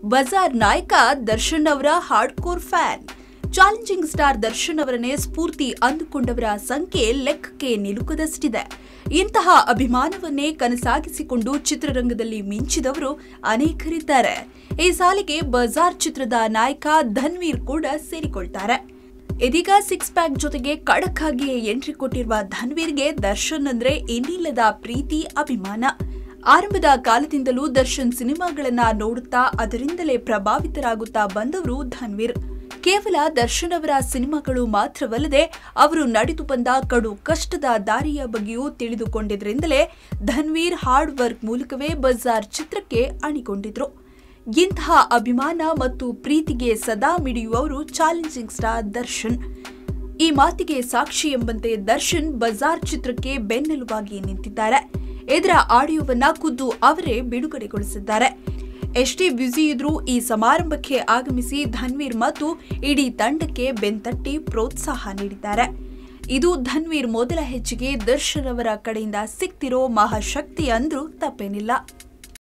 ಬಜಾರ್ ನಾಯಕ ದರ್ಶನ್ ಅವರ hardcore fan challenging star Darshan ಅವರನ್ನೇ ಸ್ಫೂರ್ತಿ ಅಂದುಕೊಂಡವರ ಸಂಖ್ಯೆ ಲೆಕ್ಕಕ್ಕೆ ನಿಲುಕದಷ್ಟಿದೆ ಇಂತಹ ಅಭಿಮಾನವನ್ನೇ ಕನಸಾಗಿಸಿಕೊಂಡು ಚಿತ್ರರಂಗದಲ್ಲಿ ಮಿಂಚಿದವರು ಅನೇಕರಿದ್ದಾರೆ ಈ ಸಾಲಿಗೆ ಬಜಾರ್ ಚಿತ್ರದ ನಾಯಕ ಧನ್ವೀರ್ ಕೂಡ ಸೇರಿಕೊಳ್ತಾರೆ ಇದೀಗ ಸಿಕ್ಸ್ ಪ್ಯಾಕ್ ಜೊತೆಗೆ ಖಡಕ್ ಆಗಿ ಎಂಟ್ರಿ ಕೊಟ್ಟಿರುವ ಧನ್ವೀರ್ಗೆ ದರ್ಶನ್ ಅಂದ್ರೆ ಇನ್ನಿಲ್ಲದ ಪ್ರೀತಿ ಅಭಿಮಾನ ಆರಂಭದ ಕಾಲದಿಂದಲೂ ದರ್ಶನ್ ಸಿನಿಮಾಗಳನ್ನ ನೋಡುತ್ತಾ ಅದರಿಂದಲೇ ಪ್ರಭಾವಿತರಾಗುತ್ತಾ ಬಂದವರು ಧನ್ವೀರ್ ಕೇವಲ ದರ್ಶನ್ ಅವರ ಸಿನಿಮಾಗಳು ಮಾತ್ರವಲ್ಲದೆ ಅವರು ನಡೆದು ಬಂದ ಕಡು ಕಷ್ಟದ ದಾರಿಯ ಬಗ್ಗೆಯೂ ತಿಳಿದುಕೊಂಡಿದ್ರಿಂದಲೇ ಧನ್ವೀರ್ ಹಾರ್ಡ್ ವರ್ಕ್ ಮೂಲಕವೇ ಬಜಾರ್ ಚಿತ್ರಕ್ಕೆ ಅಣಿಕೊಂಡಿದ್ರು ಇಂತಹ ಅಭಿಮಾನ ಮತ್ತು ಪ್ರೀತಿಗೆ ಸದಾ ಮಿಡಿಯುವವರು ಚಾಲೆಂಜಿಂಗ್ ಸ್ಟಾರ್ ದರ್ಶನ್ ಈ ಮಾತಿಗೆ ಸಾಕ್ಷಿ ಎಂಬಂತೆ ದರ್ಶನ್ ಬಜಾರ್ ಚಿತ್ರಕ್ಕೆ ಬೆನ್ನೆಲುಬಾಗಿ ನಿಂತಿದ್ದಾರೆ ಇದರ ಆಡಿಯೋವನ್ನ ಖುದ್ದು ಅವರೇ ಬಿಡುಗಡೆಗೊಳಿಸಿದ್ದಾರೆ ಎಷ್ಟೇ ಬ್ಯುಸಿ ಇದ್ರೂ ಈ ಸಮಾರಂಭಕ್ಕೆ ಆಗಮಿಸಿ ಧನ್ವೀರ್ ಮತ್ತು ಇಡೀ ತಂಡಕ್ಕೆ ಬೆನ್ತಟ್ಟಿ ಪ್ರೋತ್ಸಾಹ ನೀಡಿದ್ದಾರೆ ಇದು ಧನ್ವೀರ್ ಮೊದಲ ಹೆಜ್ಜೆಗೆ ದರ್ಶನ್ ಅವರ ಕಡೆಯಿಂದ ಸಿಕ್ತಿರೋ ಮಹಾಶಕ್ತಿ ಅಂದ್ರೂ ತಪ್ಪೇನಿಲ್ಲ